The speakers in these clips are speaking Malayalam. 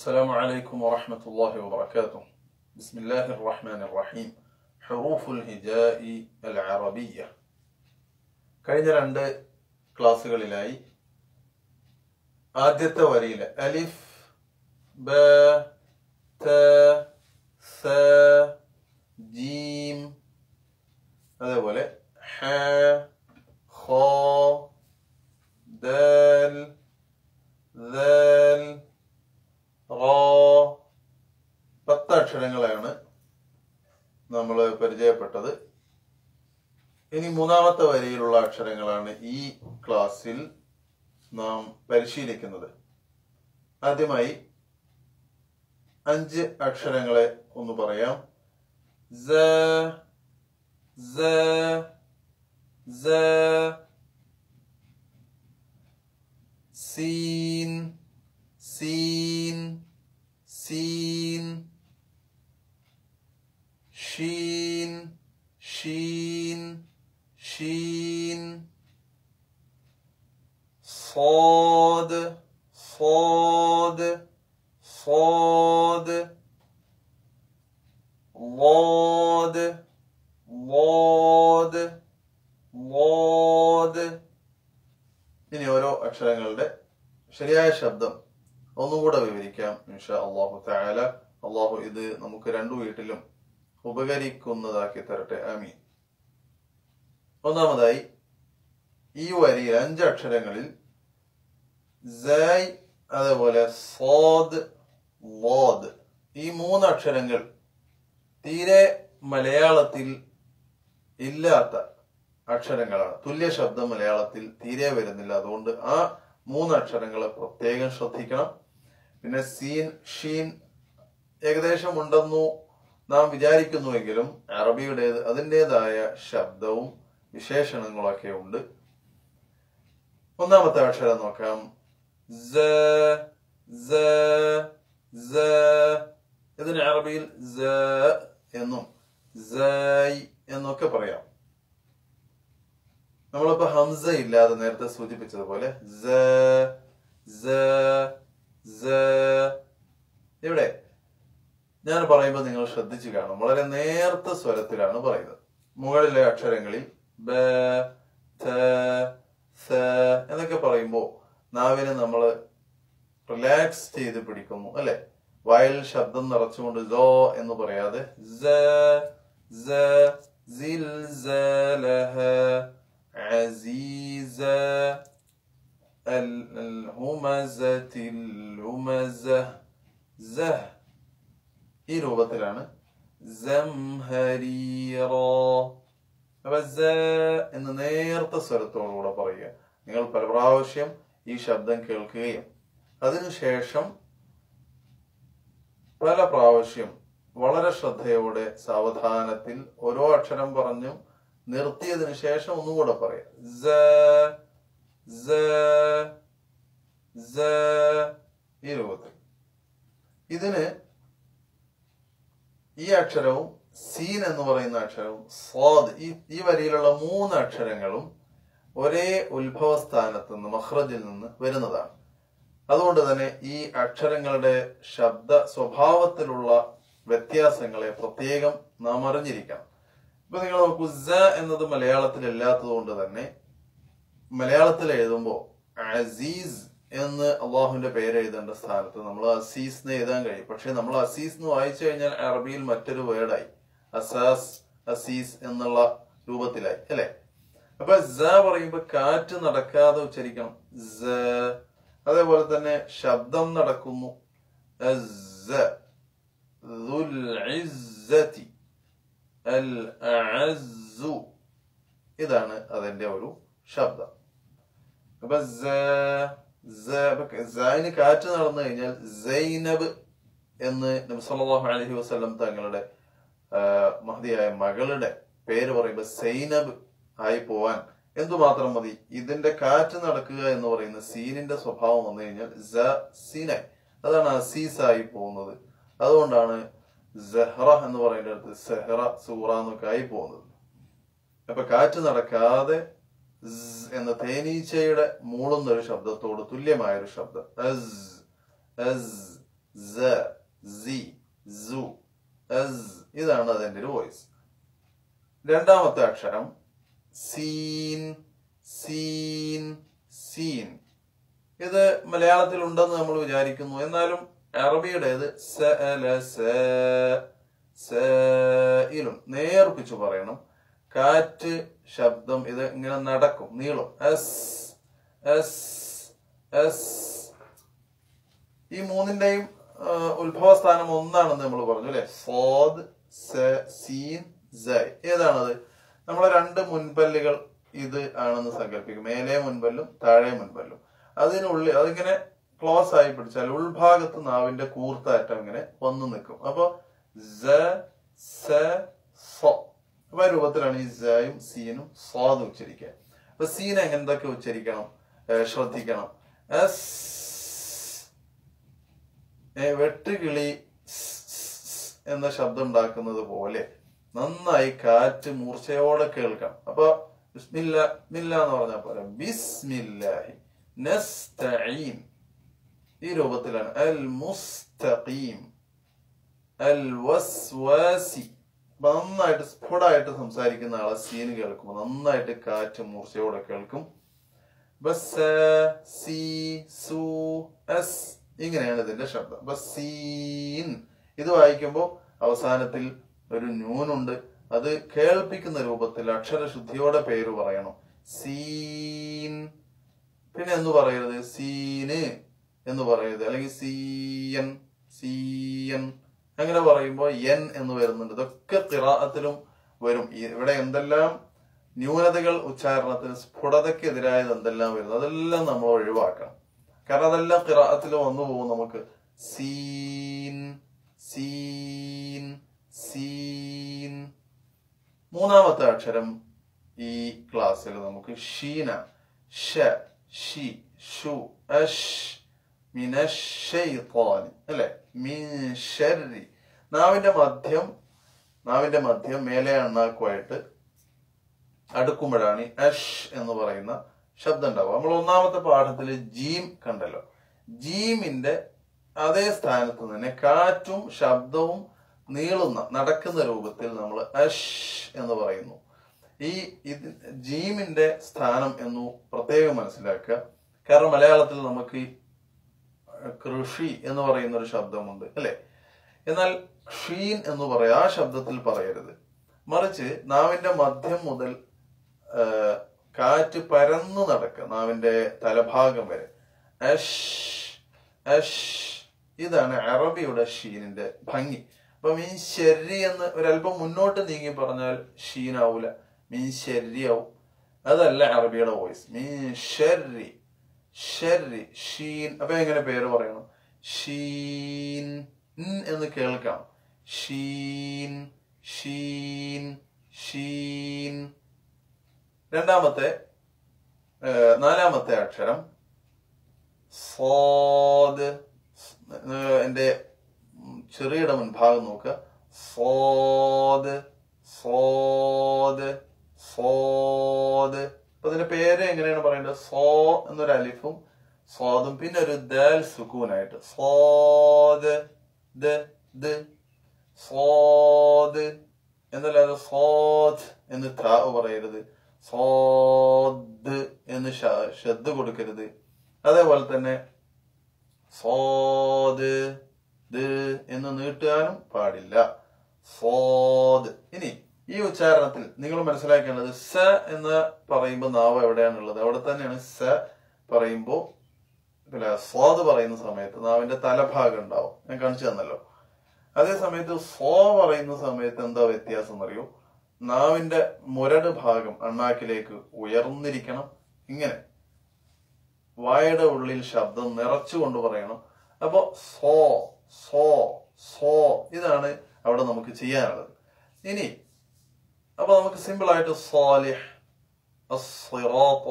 السلام عليكم ورحمة الله وبركاته بسم الله الرحمن الرحيم حروف الهجاء العربية കഴിഞ്ഞ രണ്ട് ക്ലാസ്സുകളിലായി ആദ്യത്തെ വരിയില് അലിഫ് ബ ത സ ജീം അതേപോലെ ഹ ഖ ദൽ ദൽ റോ പത്ത് അക്ഷരങ്ങളാണ് നമ്മൾ പരിചയപ്പെട്ടത് ഇനി മൂന്നാമത്തെ വരിയിലുള്ള അക്ഷരങ്ങളാണ് ഈ ക്ലാസ്സിൽ നാം പരിശീലിക്കുന്നത് ആദ്യമായി അഞ്ച് അക്ഷരങ്ങളെ ഒന്ന് പറയാം സ സ സ സീൻ സീൻ സീൻ ഷീൻ ഷീൻ ഷീൻ صاد صاد صاد ضاد ضاد ضاد ഇനി ഓരോ അക്ഷരങ്ങളുടെ ശരിയായ ശബ്ദം ഒന്നും കൂടെ വിവരിക്കാം ഇൻഷാ അള്ളാഹു തആല അള്ളാഹു ഇത് നമുക്ക് രണ്ടു വീട്ടിലും ഉപകരിക്കുന്നതാക്കി തരട്ടെ ആമീൻ ഒന്നാമതായി ഈ വരിയിൽ അഞ്ച് അക്ഷരങ്ങളിൽ സൈ അതേപോലെ സോദ് ലോദ് ഈ മൂന്ന് അക്ഷരങ്ങൾ തീരെ മലയാളത്തിൽ ഇല്ലാത്ത അക്ഷരങ്ങളാണ് തുല്യ ശബ്ദം മലയാളത്തിൽ തീരെ വരുന്നില്ല അതുകൊണ്ട് ആ മൂന്ന് അക്ഷരങ്ങളെ പ്രത്യേകം ശ്രദ്ധിക്കണം പിന്നെ സീൻ ഷീൻ ഏകദേശം ഉണ്ടെന്നു നാം വിചാരിക്കുന്നുവെങ്കിലും അറബിയുടേത് അതിൻ്റെതായ ശബ്ദവും വിശേഷണങ്ങളൊക്കെ ഉണ്ട് ഒന്നാമത്തെ അക്ഷരം നോക്കാം സ സ സ ഇതിന് അറബിയിൽ സ എന്നും സൈ എന്നൊക്കെ പറയാം നമ്മളിപ്പോ ഹംസ ഇല്ലാതെ നേരത്തെ സൂചിപ്പിച്ചതുപോലെ സ സ സ ഇവിടെ ഞാൻ പറയുമ്പോൾ നിങ്ങൾ ശ്രദ്ധിച്ചു കാണും വളരെ നേർത്ത സ്വരത്തിലാണ് പറയുന്നത് മുകളിലെ അക്ഷരങ്ങളിൽ ബ ത സ എന്നൊക്കെ പറയുമ്പോൾ നാവിനെ നമ്മൾ റിലാക്സ് ചെയ്ത് പിടിക്കുന്നു അല്ലെ വായിൽ ശബ്ദം നിറച്ചുകൊണ്ട് സോ എന്ന് പറയാതെ സ സ زلزالها عزيزا الهمزة اللمزة زه ഈ രൂപത്തിലാണ് സംഹരീറോ അപ്പൊ സ എന്ന് നേർത്ത സ്വരത്തോടുകൂടെ പറയുക നിങ്ങൾ പല പ്രാവശ്യം ഈ ശബ്ദം കേൾക്കുകയും അതിനുശേഷം പല പ്രാവശ്യം വളരെ ശ്രദ്ധയോടെ സാവധാനത്തിൽ ഓരോ അക്ഷരം പറഞ്ഞും നിർത്തിയതിനു ശേഷം ഒന്നും കൂടെ പറയാം സ സ സ ഈ രൂപത്തിൽ ഇതിന് ഈ അക്ഷരവും സീൻ എന്ന് പറയുന്ന അക്ഷരവും സ്വാദ് ഈ ഈ വരിയിലുള്ള മൂന്ന് അക്ഷരങ്ങളും ഒരേ ഉത്ഭവ സ്ഥാനത്ത് നിന്ന് മഹ്റജിൽ നിന്ന് വരുന്നതാണ് അതുകൊണ്ട് തന്നെ ഈ അക്ഷരങ്ങളുടെ ശബ്ദ സ്വഭാവത്തിലുള്ള വ്യത്യാസങ്ങളെ പ്രത്യേകം നാം അറിഞ്ഞിരിക്കണം ഇപ്പൊ നിങ്ങൾ നോക്കൂ സ എന്നത് മലയാളത്തിൽ ഇല്ലാത്തത് കൊണ്ട് തന്നെ മലയാളത്തിൽ എഴുതുമ്പോൾ അസീസ് എന്ന് അള്ളാഹുവിന്റെ പേര് എഴുതേണ്ട സ്ഥാനത്ത് നമ്മൾ അസീസ് എന്ന് എഴുതാൻ കഴിയും പക്ഷെ നമ്മൾ അസീസ് എന്ന് വായിച്ചു കഴിഞ്ഞാൽ അറബിയിൽ മറ്റൊരു വേർഡായി അസാസ് അസീസ് എന്നുള്ള രൂപത്തിലായി അല്ലെ അപ്പൊ സ പറയുമ്പോ കാറ്റ് നടക്കാതെ ഉച്ചരിക്കണം സ അതേപോലെ തന്നെ ശബ്ദം നടക്കുന്നു അസ്സ, ദുൽ ഇസ്സതി, അൽ അഅസ്സു. ഇതാണ് അതിന്റെ ഒരു ശബ്ദം അപ്പൊ സ- സ- അപ്പൊ സൈന് കാറ്റ് നടന്നു കഴിഞ്ഞാൽ സൈനബ് എന്ന് നബി സല്ലല്ലാഹു അലൈഹി വസല്ലം തങ്ങളുടെ ആ, മഹതിയായ മകളുടെ പേര് പറയുമ്പോൾ സൈനബ് ആയി പോവാൻ എന്തുമാത്രം മതി ഇതിന്റെ കാറ്റ് നടക്കുക എന്ന് പറയുന്ന സീനിന്റെ സ്വഭാവം വന്നു കഴിഞ്ഞാൽ സ സീന അതാണ് അസീസ് ആയി പോകുന്നത് അതുകൊണ്ടാണ് സെഹ്റ എന്ന് പറയുന്ന അടുത്ത് സെഹ്റ സൂറ എന്നൊക്കെ ആയി പോകുന്നത് അപ്പൊ കാറ്റ് നടക്കാതെ സ് എന്ന തേനീച്ചയുടെ മൂളുന്ന ഒരു ശബ്ദത്തോട് തുല്യമായ ഒരു ശബ്ദം അസ് അസ് സ സി സു എസ് ഇതാണ് അതിന്റെ ഒരു വോയിസ് രണ്ടാമത്തെ അക്ഷരം സീൻ സീൻ സീൻ ഇത് മലയാളത്തിൽ ഉണ്ടെന്ന് നമ്മൾ വിചാരിക്കുന്നു എന്നാലും അറബിയുടേത് സഅല സ- സഇലും നേർപ്പിച്ചു പറയണം കാറ്റ് ശബ്ദം ഇത് ഇങ്ങനെ നടക്കും നീളും എസ് എസ് എസ് ഈ മൂന്നിന്റെയും ആ, ഉത്ഭവസ്ഥാനം ഒന്നാണെന്ന് നമ്മൾ പറഞ്ഞു അല്ലെ സോദ് സ സീൻ സൈ ഏതാണത് നമ്മളെ രണ്ട് മുൻപല്ലുകൾ ഇത് ആണെന്ന് സങ്കല്പിക്കും മേലെ മുൻപല്ലും താഴെ മുൻപല്ലും അതിനുള്ളിൽ അതിങ്ങനെ ക്ലോസ് ആയി പിടിച്ചാൽ ഉൾഭാഗത്ത് നാവിന്റെ കൂർത്താറ്റം ഇങ്ങനെ വന്നു നിൽക്കും അപ്പൊ സ സ സോ അപ്പൊ ആ രൂപത്തിലാണ് ഈ സയും സീനും സ്വാദ് ഉച്ചരിക്കുക അപ്പൊ സീൻ എങ്ങനത്തൊക്കെ ഉച്ചരിക്കണം ഏ, ശ്രദ്ധിക്കണം എസ് ഏ, വെട്ടുകിളി സ് സ് സ് എന്ന ശബ്ദം ഉണ്ടാക്കുന്നത് പോലെ നന്നായി കാറ്റ് മൂർച്ചയോടെ കേൾക്കണം അപ്പൊ ബിസ്മില്ല ബിസ്മില്ല എന്ന് പറഞ്ഞാൽ പോലെ ബിസ്മില്ലാഹി നസ്തഈൻ ഈ രൂപത്തിലാണ് അൽ മുസ്തഖീം അൽ വസ്വാസി അപ്പൊ നന്നായിട്ട് സ്ഫുടായിട്ട് സംസാരിക്കുന്ന ആളെ സീൻ കേൾക്കുമ്പോൾ നന്നായിട്ട് കാറ്റ് മൂർച്ചയോടെ കേൾക്കും ബസ് സി സു എസ് ഇങ്ങനെയാണ് ഇതിന്റെ ശബ്ദം ബസീൻ ഇത് വായിക്കുമ്പോൾ അവസാനത്തിൽ ഒരു ന്യൂനുണ്ട് അത് കേൾപ്പിക്കുന്ന രൂപത്തിൽ അക്ഷരശുദ്ധിയോടെ പേര് പറയണം സീൻ പിന്നെ എന്ന് പറയരുത് സീന് എന്ന് പറയരുത് അല്ലെങ്കിൽ സീയൻ സീയൻ അങ്ങനെ പറയുമ്പോൾ എൻ എന്ന് വരുന്നുണ്ട് ഇതൊക്കെ കിറാഅത്തിലും വരും ഈ- ഇവിടെ എന്തെല്ലാം ന്യൂനതകൾ ഉച്ചാരണത്തിന് സ്ഫുടതയ്ക്ക് എതിരായത് എന്തെല്ലാം വരുന്നു അതെല്ലാം നമ്മൾ ഒഴിവാക്കണം കാരണം അതെല്ലാം കിറാഅത്തിൽ വന്നു പോകും നമുക്ക് സീൻ സീൻ സീൻ മൂന്നാമത്തെ അക്ഷരം ഈ ക്ലാസ്സിൽ നമുക്ക് ഷീന ഷ ഷി ഷു അഷ് മിനശ്ശൈത്വാനി അല്ലെ മിൻ ഷർരി നാവിന്റെ മധ്യം നാവിന്റെ മധ്യം മേലെ അണ്ണാക്കുമായിട്ട് അടുക്കുമ്പോഴാണ് ഈ അഷ് എന്ന് പറയുന്ന ശബ്ദം ഉണ്ടാവുക നമ്മൾ ഒന്നാമത്തെ പാഠത്തിൽ ജീം കണ്ടല്ലോ ജീമിന്റെ അതേ സ്ഥാനത്ത് തന്നെ കാറ്റും ശബ്ദവും നീളുന്ന നടക്കുന്ന രൂപത്തിൽ നമ്മൾ അഷ് എന്ന് പറയുന്നു ഈ ഇത് ജീമിന്റെ സ്ഥാനം എന്നു പ്രത്യേകം മനസ്സിലാക്കുക കാരണം മലയാളത്തിൽ നമുക്ക് ഈ കൃഷി എന്ന് പറയുന്ന ഒരു ശബ്ദമുണ്ട് അല്ലെ എന്നാൽ ഷീൻ എന്ന് പറയാം ആ ശബ്ദത്തിൽ പറയരുത് മറിച്ച് നാവിന്റെ മധ്യം മുതൽ ആ, കാറ്റ് പരന്നു നടക്കുക നാവിന്റെ തലഭാഗം വരെ അഷ് അഷ് ഇതാണ് അറബിയുടെ ഷീനിന്റെ ഭംഗി അപ്പൊ മീൻ ശരി എന്ന് ഒരല്പം മുന്നോട്ട് നീങ്ങി പറഞ്ഞാൽ ഷീനാവൂല മീൻ ശരിയാവും അതല്ല അറബിയുടെ വോയിസ് മീൻ ഷെറി ഷെറി ഷീൻ അപ്പൊ എങ്ങനെ പേര് പറയണം ഷീൻ ൻ എന്ന് കേൾക്കാം ഷീൻ ഷീൻ ഷീൻ രണ്ടാമത്തെ ഏ, നാലാമത്തെ അക്ഷരം സോദ് ഏ, എന്റെ ഉം, ചെറിയുടെ മുൻഭാഗം നോക്കുക സോദ് സോദ് സോദ് അപ്പൊ ഇതിന്റെ പേര് എങ്ങനെയാണ് പറയേണ്ടത് സോ എന്നൊരു അലിഫും സ്വാദും പിന്നെ ഒരു ദാൽ സുക്കൂനായിട്ട് സ്വാദ് ദ ദ സ്വാദ് എന്നല്ലാതെ സ്വാദ് എന്ന് ത പറയരുത് സ്വാദ് എന്ന് ശ- ശ്രദ്ധ കൊടുക്കരുത് അതേപോലെ തന്നെ സ്വാദ് ദ് എന്ന് നീട്ടാനും പാടില്ല സ്വാദ് ഇനി ഈ ഉച്ചാരണത്തിൽ നിങ്ങൾ മനസ്സിലാക്കേണ്ടത് സ എന്ന് പറയുമ്പോൾ നാവ് എവിടെയാണുള്ളത് അവിടെ തന്നെയാണ് സ പറയുമ്പോൾ പിന്നെ സ്വാദ് പറയുന്ന സമയത്ത് നാവിന്റെ തലഭാഗം ഉണ്ടാവും ഞാൻ കാണിച്ചു തന്നല്ലോ അതേ സമയത്ത് സോ പറയുന്ന സമയത്ത് എന്താ വ്യത്യാസം എന്നറിയോ നാവിന്റെ മുരട് ഭാഗം അണ്ണാക്കിലേക്ക് ഉയർന്നിരിക്കണം ഇങ്ങനെ വായുടെ ഉള്ളിൽ ശബ്ദം നിറച്ചുകൊണ്ട് പറയണം അപ്പോ സോ സോ സോ ഇതാണ് അവിടെ നമുക്ക് ചെയ്യാനുള്ളത് ഇനി അപ്പൊ നമുക്ക് സിമ്പിൾ ആയിട്ട് സാലിഹ് الصراط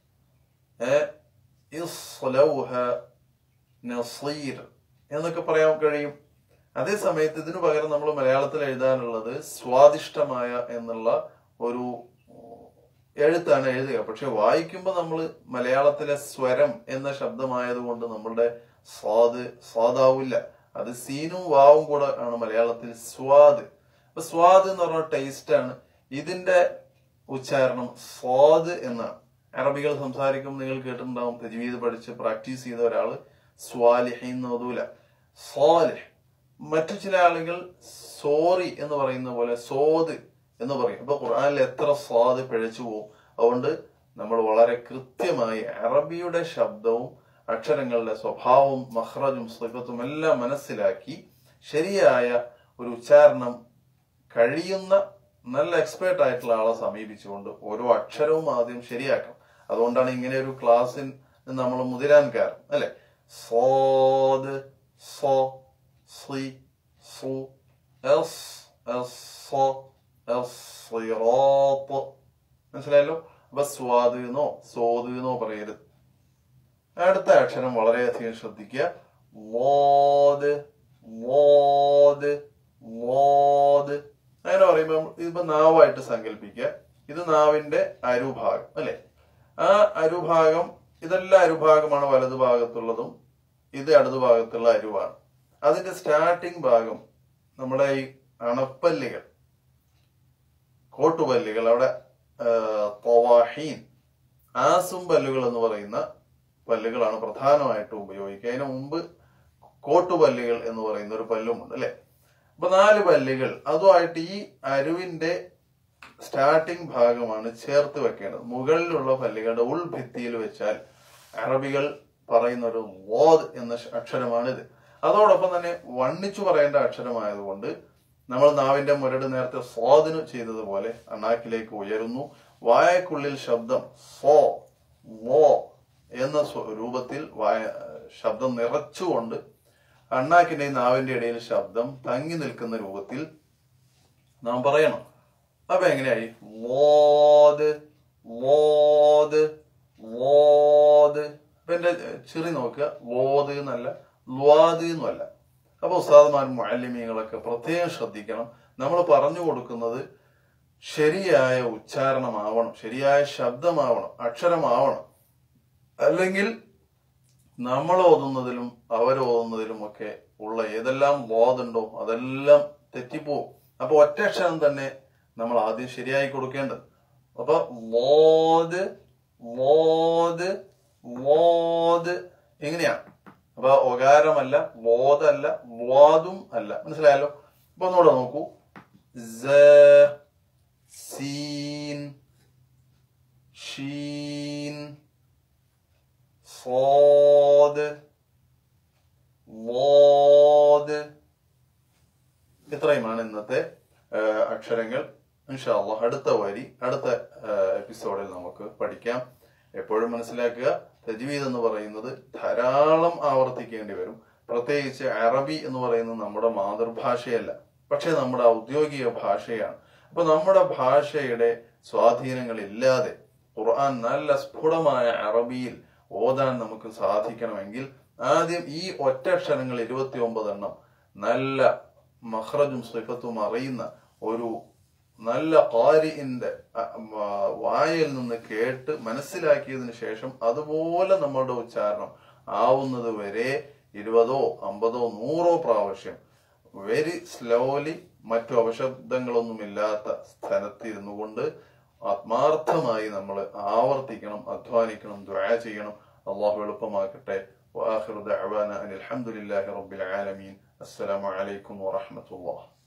ഇസ്ലൗഹ നസീർ എന്നൊക്കെ പറയാൻ കഴിയും അതേ സമയത്ത് ഇതിനു പകരം നമ്മൾ മലയാളത്തിൽ എഴുതാനുള്ളത് സ്വാദിഷ്ടമായ എന്നുള്ള ഒരു എഴുത്താണ് എഴുതുക പക്ഷെ വായിക്കുമ്പോൾ നമ്മൾ മലയാളത്തിലെ സ്വരം എന്ന ശബ്ദമായതുകൊണ്ട് നമ്മളുടെ സ്വാദ് സ്വാദാവില്ല അത് സീനും വാവും കൂടെ ആണ് മലയാളത്തിൽ സ്വാദ് അപ്പൊ സ്വാദ് എന്ന് പറഞ്ഞ ടേസ്റ്റ് ആണ് ഇതിന്റെ ഉച്ചാരണം സ്വാദ് എന്നാണ് അറബികൾ സംസാരിക്കുമ്പോൾ നിങ്ങൾ കേട്ടിട്ടുണ്ടാവും തജ്വീദ് പഠിച്ച് പ്രാക്ടീസ് ചെയ്ത ഒരാള് സ്വാലിഹീൻ നോദൂല സ്വാലിഹ് മറ്റു ചില ആളുകൾ സോറി എന്ന് പറയുന്ന പോലെ സോദ് എന്ന് പറയും അപ്പൊ ഖുർആനിൽ എത്ര സ്വാദ് പിഴച്ചു പോകും അതുകൊണ്ട് നമ്മൾ വളരെ കൃത്യമായി അറബിയുടെ ശബ്ദവും അക്ഷരങ്ങളുടെ സ്വഭാവവും മഹ്റജും സിഫത്തും എല്ലാം മനസ്സിലാക്കി ശരിയായ ഒരു ഉച്ചാരണം കഴിയുന്ന നല്ല എക്സ്പേർട്ട് ആയിട്ടുള്ള ആളെ സമീപിച്ചുകൊണ്ട് ഓരോ അക്ഷരവും ആദ്യം ശരിയാക്കണം അതുകൊണ്ടാണ് ഇങ്ങനെ ഒരു ക്ലാസ്സിൽ നമ്മൾ മുതിരാൻ കാരണം അല്ലെ സോദ് സോ സി സു എസ് എസ് സോ എസ് സിറാത്ത് മനസ്സിലായല്ലോ അപ്പൊ സ്വാദ് എന്നോ സോദ് എന്നോ പറയരുത് അടുത്ത അക്ഷരം വളരെയധികം ശ്രദ്ധിക്കുക മോദ് മോദ് മോദ് അങ്ങനെ പറയുമ്പോൾ ഇതിപ്പോ നാവായിട്ട് സങ്കല്പിക്കുക ഇത് നാവിന്റെ അരുഭാഗം അല്ലെ ആ അരുഭാഗം ഇതെല്ലാം അരുഭാഗമാണ് വലതു ഭാഗത്തുള്ളതും ഇത് ഇടതു ഭാഗത്തുള്ള അരുവാണ് അതിന്റെ സ്റ്റാർട്ടിംഗ് ഭാഗം നമ്മുടെ ഈ അണപ്പല്ലുകൾ കോട്ടുപല്ലുകൾ അവിടെ തൊവാഹീൻ ആസും പല്ലുകൾ എന്ന് പറയുന്ന പല്ലുകളാണ് പ്രധാനമായിട്ടും ഉപയോഗിക്കുക അതിന് മുമ്പ് കോട്ടുപല്ലുകൾ എന്ന് പറയുന്ന ഒരു പല്ലുമുണ്ട് അല്ലെ അപ്പൊ നാല് പല്ലുകൾ അതുമായിട്ട് ഈ അരുവിന്റെ സ്റ്റാർട്ടിംഗ് ഭാഗമാണ് ചേർത്ത് വെക്കേണ്ടത് മുകളിലുള്ള പല്ലുകളുടെ ഉൾഭിത്തിയിൽ വെച്ചാൽ അറബികൾ പറയുന്ന ഒരു ലോദ് എന്ന അക്ഷരമാണിത് അതോടൊപ്പം തന്നെ വണ്ണിച്ചു പറയേണ്ട അക്ഷരമായതുകൊണ്ട് നമ്മൾ നാവിന്റെ മുരട് നേരത്തെ സ്വാദിന് ചെയ്തതുപോലെ അണ്ണാക്കിലേക്ക് ഉയരുന്നു വായക്കുള്ളിൽ ശബ്ദം സോ വോ എന്ന രൂപത്തിൽ വായ ശബ്ദം നിറച്ചുകൊണ്ട് അണ്ണാക്കിന്റെ നാവിന്റെ ഇടയിൽ ശബ്ദം തങ്ങി നിൽക്കുന്ന രൂപത്തിൽ നാം പറയണം അപ്പൊ എങ്ങനെയായി മോദ് മോദ് മോദ് അപ്പൊ എന്റെ ചെറി നോക്കുക ലോദ് എന്നല്ല ല്വാദ് എന്നല്ല അപ്പൊ ഉസ്താദ്മാരും മാലിന്യങ്ങളൊക്കെ പ്രത്യേകം ശ്രദ്ധിക്കണം നമ്മൾ പറഞ്ഞു കൊടുക്കുന്നത് ശരിയായ ഉച്ചാരണമാവണം ശരിയായ ശബ്ദമാവണം അക്ഷരമാവണം അല്ലെങ്കിൽ നമ്മൾ ഓതുന്നതിലും അവർ ഓതുന്നതിലും ഒക്കെ ഉള്ള ഏതെല്ലാം ബോധുണ്ടോ അതെല്ലാം തെറ്റിപ്പോവും അപ്പൊ ഒറ്റ അക്ഷരം തന്നെ നമ്മൾ ആദ്യം ശരിയായി കൊടുക്കേണ്ടത് അപ്പൊ മോദ് മോദ് മോദ് എങ്ങനെയാ അപ്പൊ ഒകാരമല്ല ബോധമല്ല വാദും അല്ല മനസ്സിലായല്ലോ അപ്പൊ ഒന്നുകൂടെ നോക്കൂ സീൻ ഷീൻ صاد മോദ് ഇത്രയുമാണ് ഇന്നത്തെ അക്ഷരങ്ങൾ ഇൻഷാല്ല അടുത്ത വരി അടുത്ത എപ്പിസോഡിൽ നമുക്ക് പഠിക്കാം എപ്പോഴും മനസ്സിലാക്കുക തജ്വീദ് എന്ന് പറയുന്നത് ധാരാളം ആവർത്തിക്കേണ്ടി വരും പ്രത്യേകിച്ച് അറബി എന്ന് പറയുന്നത് നമ്മുടെ മാതൃഭാഷയല്ല പക്ഷെ നമ്മുടെ ഔദ്യോഗിക ഭാഷയാണ് അപ്പൊ നമ്മുടെ ഭാഷയുടെ സ്വാധീനങ്ങൾ ഇല്ലാതെ ഖുർആൻ നല്ല സ്ഫുടമായ അറബിയിൽ ഓതാൻ നമുക്ക് സാധിക്കണമെങ്കിൽ ആദ്യം ഈ ഒറ്റക്ഷരങ്ങൾ ഇരുപത്തി ഒമ്പതെണ്ണം നല്ല മഹ്റജും സിഫത്തും അറിയുന്ന ഒരു നല്ല കാരിന്റെ വായയിൽ നിന്ന് കേട്ട് മനസ്സിലാക്കിയതിനു ശേഷം അതുപോലെ നമ്മളുടെ ഉച്ചാരണം ആവുന്നത് വരെ ഇരുപതോ അമ്പതോ നൂറോ പ്രാവശ്യം വെരി സ്ലോലി മറ്റു അപശബ്ദങ്ങളൊന്നുമില്ലാത്ത സ്ഥലത്തിരുന്നു കൊണ്ട് ആത്മാർത്ഥമായി നമ്മൾ ആവർത്തിക്കണം അധ്വാനിക്കണം ദ്വാ ചെയ്യണം അള്ളാഹു എളുപ്പമാക്കട്ടെ വാഹിർ ദഅവാന അനിൽ ഹംദുലില്ലാഹി റബ്ബിൽ ആലമീൻ അസ്സലാമു അലൈക്കും വറഹ്മത്തുള്ളാഹി